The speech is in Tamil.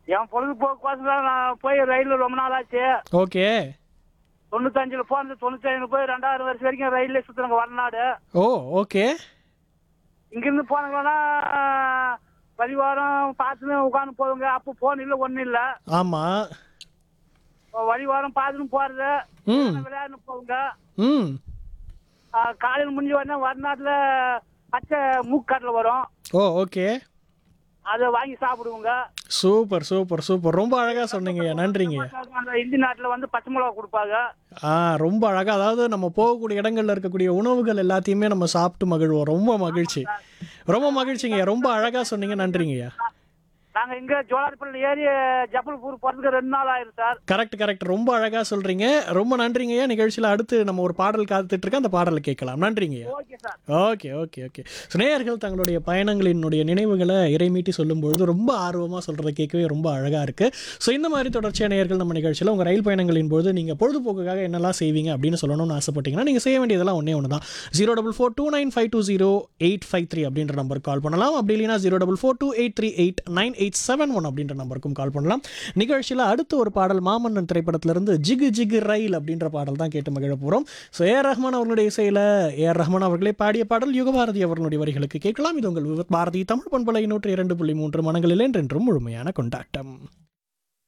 என் பொழுதுபோக்குவாசம் நான் போய் ரயில்ல ரொம்ப நாள் ஆச்சு ஓகே தொண்ணூத்தஞ்சுல போனது தொண்ணூத்தஞ்சுல போய் ரெண்டாயிரம் வருஷம் வரைக்கும் ரயில்ல சுத்துறங்க வடநாடு ஓ ஓகே இங்கிருந்து போனாங்கன்னா வழிவாரம் பார்த்துன்னு உட்காந்து போவாங்க அப்போ போன் இல்லை ஒன்றும் இல்லை ஆமாம் வழிவாரம் பார்த்துன்னு போறது ம் விளையாடுன்னு போவாங்க ம் காலையில் முடிஞ்ச உடனே வடநாட்டில் பச்சை மூக்கடலை வரும் ஓ ஓகே அதை வாங்கி சாப்பிடுவோங்க சூப்பர் சூப்பர் சூப்பர் ரொம்ப அழகாக சொன்னீங்க நன்றிங்க அந்த இந்தி நாட்டில் வந்து பச்சை மிளகா கொடுப்பாங்க ஆ ரொம்ப அழகாக அதாவது நம்ம போகக்கூடிய இடங்கள்ல இருக்கக்கூடிய உணவுகள் எல்லாத்தையுமே நம்ம சாப்பிட்டு மகிழ்வோம் ரொம்ப மகிழ்ச்சி ரொம்ப மகிழ்ச்சிங்க ரொம்ப அழகாக சொன்னீங்க நன்றிங்கய்யா நாங்கள் இங்கே ஜோலார்பள்ளி ஏறி ஜபல்பூர் போகிறதுக்கு ரெண்டு நாள் ஆயிரும் சார் கரெக்ட் கரெக்ட் ரொம்ப அழகாக சொல்கிறீங்க ரொம்ப நன்றிங்கய்யா நிகழ்ச்சியில் அடுத்து நம்ம ஒரு பாடல் காத்துட்டு இருக்கோம் அந்த பாடலை கேட்கலாம் நன்றிங்கய்யா okay sir okay okay okay நேயர்கள் தங்களுடைய பயணங்களினுடைய நினைவுகளை இறைமீட்டி சொல்லும்பொழுது ரொம்ப ஆர்வமாக சொல்கிறத கேட்கவே ரொம்ப அழகாக இருக்குது ஸோ இந்த மாதிரி தொடர்ச்சியாக நேயர்கள் நம்ம நிகழ்ச்சியில் உங்கள் ரயில் பயணங்களின் போது நீங்கள் பொழுதுபோக்குக்காக என்னெல்லாம் செய்வீங்க அப்படின்னு சொல்லணும்னு ஆசைப்பட்டீங்கன்னா நீங்கள் செய்ய வேண்டியதெல்லாம் ஒன்றே ஒன்று தான் zero double four two nine five two zero eight five three அப்படின்ற நம்பருக்கு கால் பண்ணலாம் அப்படி இல்லைனா zero double four two eight three eight nine eight seven one அப்படின்ற நம்பருக்கும் கால் பண்ணலாம் நிகழ்ச்சியில் அடுத்து ஒரு பாடல் மாமன்னன் திரைப்படத்திலிருந்து ஜிகு ஜிகு ரயில் அப்படின்ற பாடல் தான் கேட்டு மகிழ போகிறோம் ஸோ ஏஆர் ரஹ்மான் அவர்களுடைய இசையில் ஏஆர் ரஹ்மான் அவர்களே பாடிய பாடல் யுகபாரதி அவர்களுடைய வரிகளுக்கு கேட்கலாம் இது உங்கள் விவத் பாரதி தமிழ் பண்பலை நூற்றி இரண்டு புள்ளி மூன்று மனங்களில் என்றென்றும் முழுமையான கொண்டாட்டம்